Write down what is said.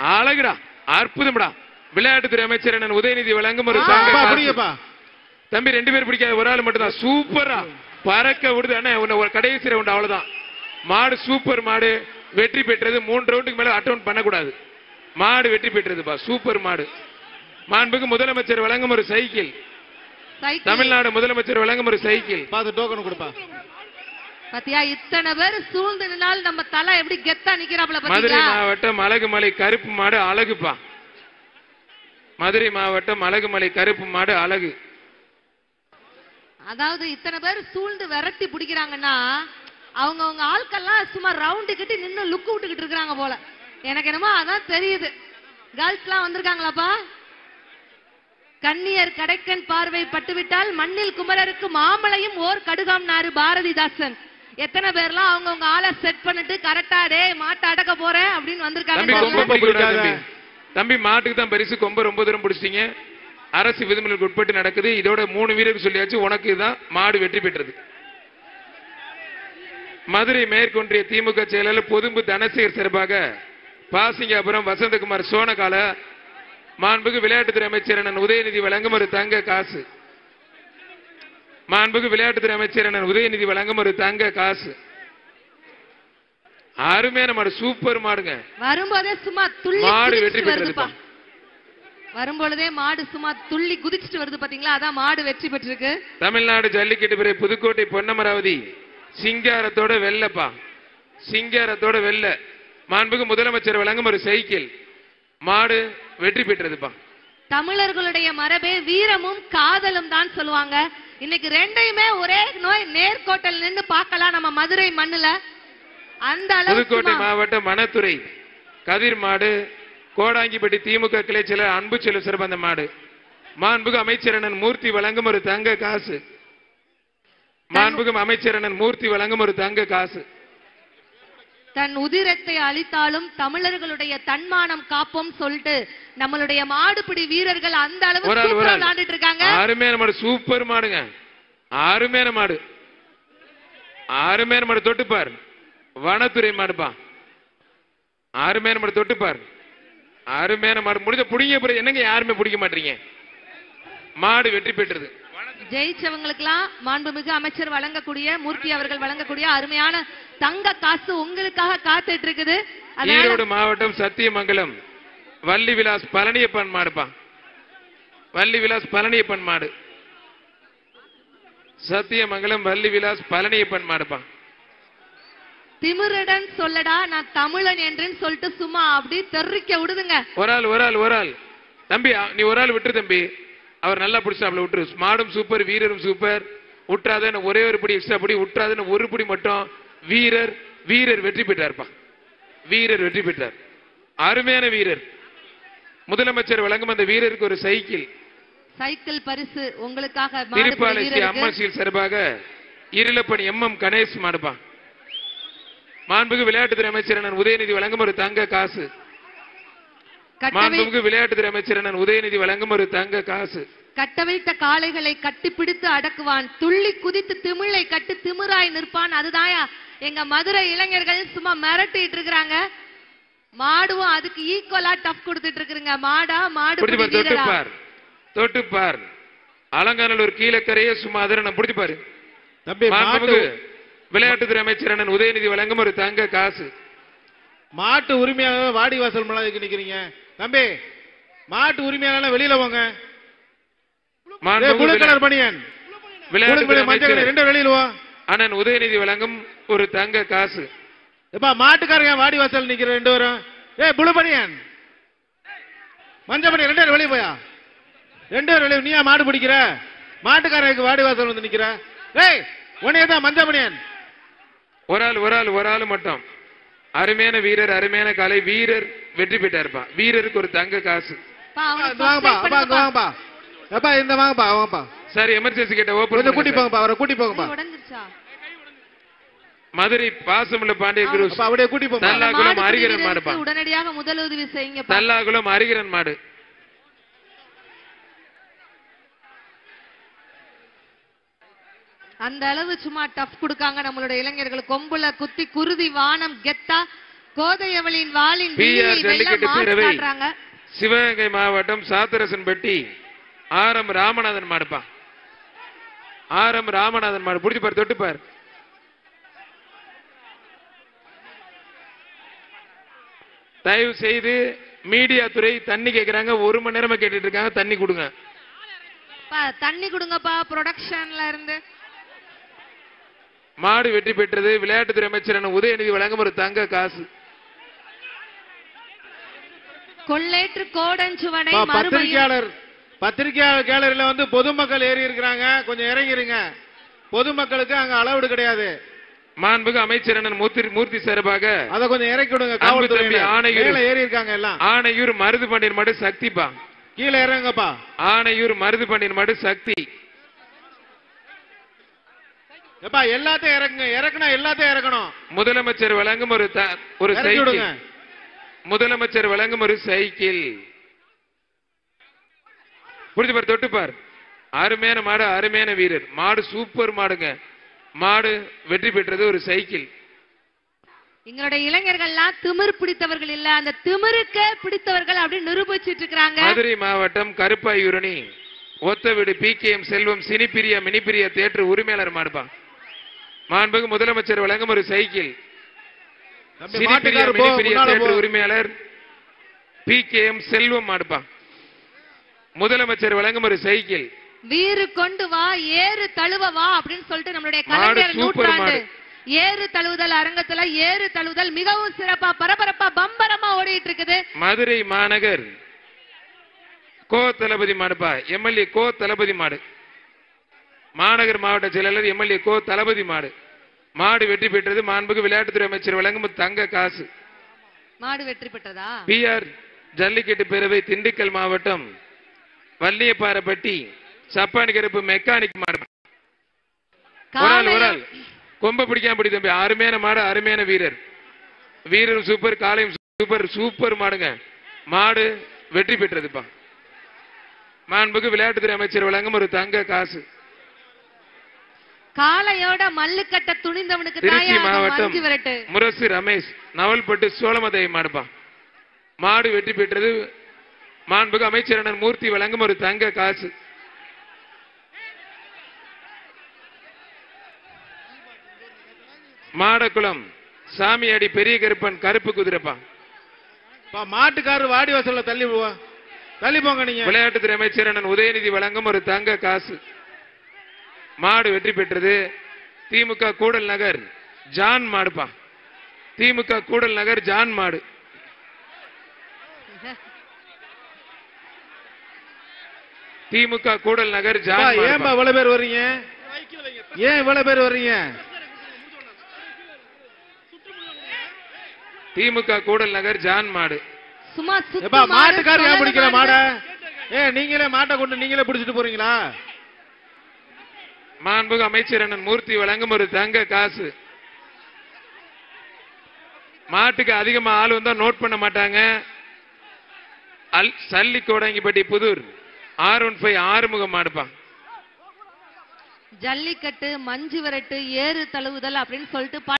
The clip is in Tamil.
அழகுடா அற்புதம்டா விளையாட்டுத்துறை அமைச்சர் அண்ணன் உதயநிதி வழங்கும் ஒரு அப்பா, தங்க காசு. பிடிங்கப்பா தம்பி ரெண்டு பேர் பிடிக்காத ஒரு ஆள் மட்டும் தான் சூப்பரா பறக்க விடுது அண்ணா உன்னை ஒரு கடைசி ரவுண்ட் அவ்வளவுதான் மாடு சூப்பர் மாடு வெற்றி பெற்றது மூணு ரவுண்டுக்கு மேல அட்டவுண்ட் பண்ணக்கூடாது மாடு வெற்றி பெற்றதுப்பா சூப்பர் மாடு மாண்புக்கு முதலமைச்சர் வழங்கும் ஒரு சைக்கிள் சைக்கிள் தமிழ்நாடு முதலமைச்சர் வழங்கும் ஒரு சைக்கிள் பார்த்து டோக்கன் கொடுப்பா பாத்தியா இத்தனை பேர் சூழ்ந்து நின்னால் நம்ம தலை எப்படி கெத்தா நிக்கிறாப்ல மதுரை பாத்தீங்களா மாவட்டம் அழகுமலை கருப்பு மாடு அழகுப்பா மதுரை மாவட்டம் அழகுமலை கருப்பு மாடு அழகு அதாவது இத்தனை பேர் சூழ்ந்து விரட்டி பிடிக்கிறாங்கன்னா அவங்க அவங்க ஆட்கள்லாம் சும்மா ரவுண்டு கட்டி நின்னு லுக்கு விட்டுக்கிட்டு இருக்காங்க போல எனக்கு என்னமோ அதான் தெரியுது கேர்ள்ஸ்லாம் வந்திருக்காங்களாப்பா கண்ணியர் கடைக்கன் பார்வை பட்டுவிட்டால் மண்ணில் குமரருக்கு மாமலையும் ஓர் கடுகாம் நாறு பாரதிதாசன் எத்தனை பேர்லாம் அவங்கவங்க ஆளை செட் பண்ணிட்டு கரெக்டா டேய் மாட்டை அடக்க போறேன் அப்படின்னு தம்பி கொம்ப வந்திருக்காங்க பிடிக்க கூடாது பிடிக்காத. தம்பி தம்பி மாட்டுக்கு தான் பரிசு கொம்ப ரொம்ப தூரம் பிடிச்சிட்டீங்க அரசு விதிமுறைகளுக்கு உட்பட்டு நடக்குது இதோட மூணு வீரருக்கு சொல்லியாச்சு உனக்கு தான் மாடு வெற்றி பெற்றது மதுரை மேற்கொன்றிய திமுக செயலாளர் பொதும்பு தனசேகர் சார்பாக பாசிங்காபுரம் வசந்தகுமார் சோனகால மாண்புக்கு விளையாட்டுத்துறை அமைச்சர் அண்ணன் உதயநிதி வழங்கும் ஒரு தங்க காசு மாண்புக்கு விளையாட்டுத்துறை அமைச்சர் அண்ணன் உதயநிதி வழங்கும் ஒரு தங்க காசு அருமையான மாடு சூப்பர் மாடுங்க வரும்போதே சும்மா துள்ளி மாடு வெற்றி குதிச்சுட்டு வருதுப்பா பெற்றதுப்பா வரும்பொழுதே மாடு சும்மா துள்ளி குதிச்சுட்டு வருது பாத்தீங்களா அதான் மாடு வெற்றி பெற்றிருக்கு தமிழ்நாடு ஜல்லிக்கட்டு பிறகு புதுக்கோட்டை பொன்னமராவதி சிங்காரத்தோட வெள்ளப்பா சிங்காரத்தோட வெள்ள மாண்புக்கு முதலமைச்சர் வழங்கும் ஒரு சைக்கிள் மாடு வெற்றி பெற்றதுப்பா தமிழர்களுடைய மரபே வீரமும் காதலும் தான் சொல்லுவாங்க இன்னைக்கு ரெண்டையுமே ஒரே நோய் நேர்கோட்டல் நின்னு பார்க்கலாம் நம்ம மதுரை மண்ணுல அந்த அளவுக்கு புதுக்கோட்டை சும்மா- மாவட்டம் மணத்துறை கதிர் மாடு கோடாங்கிப்பட்டி திமுக கிளை செயலர் அன்பு செல்வ சிறப்பந்த மாடு மாண்புக்கு அமைச்சர் அண்ணன் மூர்த்தி வழங்கும் ஒரு தங்க காசு மாண்புக்கு அமைச்சர் அண்ணன் மூர்த்தி வழங்கும் ஒரு தங்க காசு தன் உதிரத்தை அளித்தாலும் தமிழர்களுடைய தன்மானம் காப்போம் சொல்லிட்டு நம்மளுடைய மாடுபிடி வீரர்கள் அந்த அளவு ஒரு ஆள் ஒரு சூப்பரா ஆள் விளையாண்டுட்டு இருக்காங்க அருமையான மாடு சூப்பர் மாடுங்க அருமையான மாடு அருமையான மாடு தொட்டுப்பார் வனத்துறை மாடுப்பா அருமையான மாடு தொட்டுப்பார் அருமையான மாடு முடிஞ்ச புடிங்க பிறகு என்னங்க யாருமே பிடிக்க மாட்டீங்க மாடு வெற்றி பெற்றது ஜெயிச்சவங்களுக்கெல்லாம் மாண்புமிகு அமைச்சர் வழங்கக்கூடிய மூர்த்தி அவர்கள் வழங்கக்கூடிய அருமையான தங்க காசு உங்களுக்காக காத்துட்டு இருக்குது அதனால ஈரோடு மாவட்டம் சத்தியமங்கலம் வள்ளி விலாஸ் பழனியப்பன் மாடுப்பா வள்ளி விலாஸ் பழனியப்பன் மாடு சத்தியமங்கலம் வள்ளி விலாஸ் பழனியப்பன் மாடுப்பா திமிருடன் சொல்லடா நான் தமிழன் என்றுன்னு சொல்லிட்டு சும்மா அப்படி தெறிக்க விடுதுங்க ஒரு ஆள் ஒரு ஆள் ஒரு ஆள் தம்பி அ- நீ ஒரு ஆள் விட்டுரு தம்பி அவர் நல்லா பிடிச்சாப்ல விட்டுரு மாடும் சூப்பர் வீரரும் சூப்பர் விட்டுறாத ஒரே ஒரு படி எக்ஸ்ட்ரா படி விட்டுறாதுன்னு ஒரு படி மட்டும் வீரர் வீரர் வெற்றி பெற்றார்ப்பா வீரர் வெற்றி பெற்றார் அருமையான வீரர் முதலமைச்சர் வழங்கும் அந்த வீரருக்கு ஒரு சைக்கிள் சைக்கிள் பரிசு உங்களுக்காக மாடுபிடி திருப்பாலை ஸ்ரீ வீரருக்கு. அம்மன் சீல் சார்பாக இருளப்பணி எம் எம் கணேஷ் மாடுப்பா மாண்புக்கு விளையாட்டுத்துறை அமைச்சர் அண்ணன் உதயநிதி வழங்கும் ஒரு தங்க காசு கட்டவை மாண்புமிகு விளையாட்டுத்துறை அமைச்சர் அண்ணன் உதயநிதி வழங்கும் ஒரு தங்க காசு கட்டவைத்த காளைகளை கட்டிப்பிடித்து அடக்குவான் துள்ளி குதித்து திமிழை கட்டு திமிராய் நிற்பான் அதுதான் எங்க மதுரை இளைஞர்கள் சும்மா மிரட்டிட்டு இருக்கிறாங்க மாடுவும் அதுக்கு ஈக்குவலா டஃப் கொடுத்துட்டு இருக்குங்க மாடா மாடு பிடிச்சு பிடி பார் தொட்டு வீரரா பார் தொட்டு பார் அலங்காநல்லூர் கீழக்கரையே சும்மா அதிரணம் பிடிச்சு பாரு தம்பி மாட்டு மாண்புமிகு விளையாட்டுத்துறை அமைச்சர் அண்ணன் உதயநிதி வழங்கும் ஒரு தங்க காசு மாட்டு உரிமையாளர் வாடி வாசல் மலாதிக்கு நிக்கிறீங்க தம்பி மாட்டு உரிமையாளர் வெளியில போங்க டேய், மாண்புமிகு புழு விளை- கலர் பனியன் புழு விளையாட்டுத்துறை கலர் மஞ்சள் கலர் அமைச்சர் ரெண்டும் வெளியில வா அண்ணன் உதயநிதி வழங்கும் ஒரு தங்க காசு எப்பா மாட்டுக்காரங்க வாடி வாசல் நிக்கிற ரெண்டு பேரும் ஏய் புழு பனியன் மஞ்சள் பனியன் ரெண்டு பேரும் வெளியே போயா ரெண்டு பேரும் வெளியே நீயா மாடு பிடிக்கிற மாட்டுக்காரருக்கு வாடி வாசல் வந்து நிக்கிற ஏய் உன்னையே தான் மஞ்சள் பனியன் ஒரு ஆள் ஒரு ஆள் ஒரு ஆள் மட்டும் அருமையான வீரர் அருமையான கலை வீரர் வெற்றி பெற்றார்ப்பா வீரருக்கு ஒரு தங்க காசு பா, அவனை இந்த வாங்கப்பா subscribe அப்பா இந்த பண்ணுங்கப்பா. வாங்கப்பா எப்பா இந்த வாங்கப்பா வாங்கப்பா சார் எமர்ஜென்சி கிட்ட கொஞ்சம் கூட்டி ஓபன் போங்கப்பா அவரை கூட்டி போங்கப்பா கை உடைஞ்சிருச்சா? மதுரை பாசமுள்ள பாண்டிய குரூஸ் அப்பா அப்படியே கூட்டி போங்க நல்லா- அந்த குளம் மாடுபிடி அரிகரன் வீரருக்கு மாடுப்பா. உடனடியாக முதலுதவி செய்யுங்கப்பா தல்லாகுளம் அரிகரன் மாடு அந்த அளவு சும்மா டஃப் கொடுக்காங்க நம்மளுடைய இளைஞர்கள் கொம்புல குத்தி குருதி வானம் கெத்தா கோதையவளின் வாளின் பி.ஆர். விழியை வெல்ல ஜல்லிக்கட்டு மாடு பேரவை. காட்டுறாங்க சிவகங்கை மாவட்டம் சாத்தரசன்பட்டி ஆர் எம் ராமநாதன் மாடுப்பா ஆர் எம் ராமநாதன் மாடு புடிச்சு பாரு தொட்டு பாரு தயவு செய்து மீடியா துறை தண்ணி கேக்குறாங்க ஒரு மணி நேரமா கேட்டுட்டு இருக்காங்க தண்ணி கொடுங்க பா, தண்ணி கொடுங்கப்பா ப்ரொடக்ஷன்ல இருந்து மாடு வெற்றி பெற்றது விளையாட்டுத்துறை அமைச்சரான உதயநிதி வழங்கும் ஒரு தங்க காசு கொள்ளைற்று கோடஞ்சுவனை பா, மறுபடியும் பத்திரிக்கையாளர் பத்திரிக்கையாளர் கேலரியில வந்து பொதுமக்கள் ஏறி இருக்கிறாங்க கொஞ்சம் இறங்கிருங்க பொதுமக்களுக்கு அங்க அளவுடு கிடையாது மாண்புக்கு அமைச்சரான மூர்த்தி மூர்த்தி சார்பாக அத கொஞ்சம் இறக்கி விடுங்க அன்பு காவல்துறை தம்பி ஆணையூர். மேல ஏறி இருக்காங்க எல்லாம் ஆணையூர் மருது பண்டியன் மாடு சக்திப்பா கீழே இறங்குங்கப்பா ஆணையூர் மருது பண்டியன் மாடு சக்தி எப்பா எல்லாத்தையும் இறக்குங்க இறக்குனா எல்லாத்தையும் இறக்கணும் முதலமைச்சர் வழங்கும் ஒரு த- ஒரு இறக்கி சைக்கிள் விடுங்க முதலமைச்சர் வழங்கும் ஒரு சைக்கிள் புரிஞ்சு பாரு தொட்டு பார் அருமையான மாடு அருமையான வீரர் மாடு சூப்பர் மாடுங்க மாடு வெற்றி பெற்றது ஒரு சைக்கிள் எங்களுடைய இளைஞர்கள்லாம் திமிர் பிடித்தவர்கள் இல்ல அந்த திமிருக்கே பிடித்தவர்கள் அப்படின்னு நிரூபிச்சிட்டு இருக்காங்க மதுரை மாவட்டம் கருப்பாயூரணி ஒத்த வீடு P K M Selvam Cinipriya Minipriya theatre உரிமையாளர் மாடுப்பா மாண்புக்கு முதலமைச்சர் வழங்கும் ஒரு சைக்கிள் தம்பி, சினிப்பிரியா மாட்டுக்காரர் போ, மினிப்பிரியா முன்னால போ. தேட்டர் உரிமையாளர் பி கே எம் செல்வம் மாடுப்பா முதலமைச்சர் வழங்கும் ஒரு சைக்கிள் வீறு கொண்டு வா ஏறு தழுவ வா அப்படின்னு சொல்லிட்டு நம்மளுடைய மாடு கலைஞர் சூப்பர் நூற்றாண்டு மாடு. ஏறு தழுவுதல் அரங்கத்துல ஏறு தழுவுதல் மிகவும் சிறப்பா பரபரப்பா பம்பரமா ஓடிட்டு இருக்குது மதுரை மாநகர் கோ தளபதி மாடுப்பா எம்எல்ஏ கோ தளபதி மாடு மாநகர் மாவட்ட செயலாளர் எம்எல்ஏ கோ தளபதி மாடு மாடு வெற்றி பெற்றது மாண்புக்கு விளையாட்டுத்துறை அமைச்சர் வழங்கும் தங்க காசு மாடு வெற்றி பெற்றதா பிஆர் ஜல்லிக்கட்டு பேரவை திண்டுக்கல் மாவட்டம் வள்ளியப்பாறைப்பட்டி சப்பானி கருப்பு மெக்கானிக் மாடு ஒரு ஆள் ஒரு ஆள் கொம்ப பிடிக்காம பிடி தம்பி அருமையான மாடு அருமையான வீரர் வீரரும் சூப்பர் காளையும் சூப்பர் சூப்பர் மாடுங்க மாடு வெற்றி பெற்றதுப்பா மாண்புக்கு விளையாட்டுத்துறை அமைச்சர் வழங்கும் ஒரு தங்க காசு காளையோட மல்லுக்கட்ட துணிந்தவனுக்கு திருச்சி தாயா மாவட்டம் மஞ்சு விரட்டு முரசு ரமேஷ் நவல்பட்டு சோழமதை மாடுப்பா மாடு வெற்றி பெற்றது மாண்புக்கு அமைச்சரான மூர்த்தி வழங்கும் ஒரு தங்க காசு மாடக்குளம் சாமியாடி பெரிய கருப்பன் கருப்பு குதிரைப்பா பா, மாட்டுக்காரர் வாடி வாசல்ல தள்ளி போ தள்ளி போங்க நீங்க விளையாட்டுத்துறை அமைச்சர் அண்ணன் உதயநிதி வழங்கும் ஒரு தங்க காசு மாடு வெற்றி பெற்றது திமுக கூடல் நகர் ஜான் மாடுப்பா திமுக கூடல் நகர் ஜான் மாடு திமுக கூடல் நகர் பா, ஜான் ஏன்பா மாடுப்பா. இவ்வளவு பேர் வர்றீங்க ஏன் இவ்வளவு பேர் வர்றீங்க திமுக கூடல் நகர் ஜான் மாடு சும்மா சுத்து எப்பா மாடு, மாட்டுக்காரர் ஏன் சொலன பிடிக்கிற மாடு. மாட ஏ நீங்களே மாட்டை கொண்டு நீங்களே பிடிச்சிட்டு போறீங்களா மாண்புகு அமைச்சர் அண்ணன் மூர்த்தி வழங்கும் ஒரு தங்க காசு மாட்டுக்கு அதிகமா ஆள் வந்தா நோட் பண்ண மாட்டாங்க அல் சல்லி Kodangipatti Puthur R one five Arumugam மாடுப்பா ஜல்லிக்கட்டு மஞ்சு விரட்டு ஏறு தழுவுதல் அப்படின்னு சொல்லிட்டு